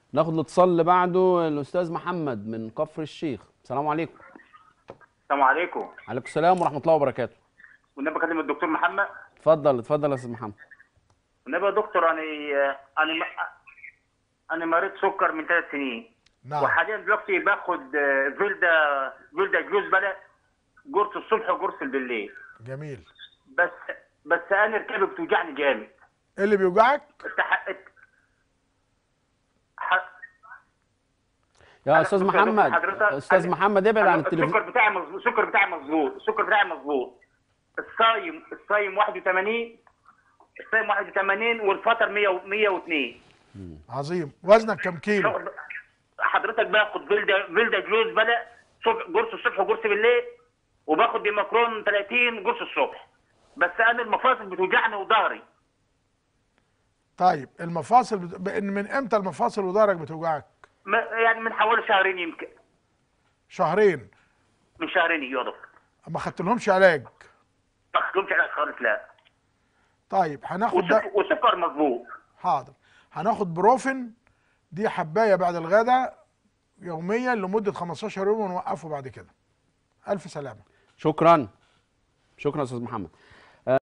ناخد الاتصال اللي بعده الاستاذ محمد من كفر الشيخ السلام عليكم السلام عليكم عليكم السلام ورحمه الله وبركاته والنبي بكلم الدكتور محمد اتفضل اتفضل يا استاذ محمد والنبي يا دكتور انا انا انا مريض سكر من ثلاث سنين نعم وحاليا دلوقتي باخد آه، فيلدا فيلدا جلوز بلا قرص الصبح وقرص بالليل جميل بس بس انا ركبي بتوجعني جامد ايه اللي بيوجعك التح... ح... يا أنا استاذ كنت يا دكتور محمد حضرتك- استاذ أنا- محمد ابعد أنا عن التلفزيون السكر بتاعي مظبوط السكر بتاعي مظبوط السكر بتاعي مظبوط الصايم الصايم 81 الصايم 81 والفطر 100 و- 102 عظيم وزنك كم كيلو حضرتك باخد فيلدا فيلدا جلوز بلا صبح قرص الصبح وقرص بالليل وباخد ديماكرون 30 قرص الصبح بس انا المفاصل بتوجعني وظهري طيب المفاصل بت... ب- من امتى المفاصل وظهرك بتوجعك ما- يعني من حوالي شهرين يمكن شهرين من شهرين يا دكتور ما خدتلهمش علاج ما خدتهمش علاج خالص لا طيب هناخد ده وسك- وسكر مظبوط حاضر هناخد بروفين دي حبايه بعد الغداء يوميا لمده 15 يوم ونوقفه بعد كده الف سلامه شكرا شكرا يا استاذ محمد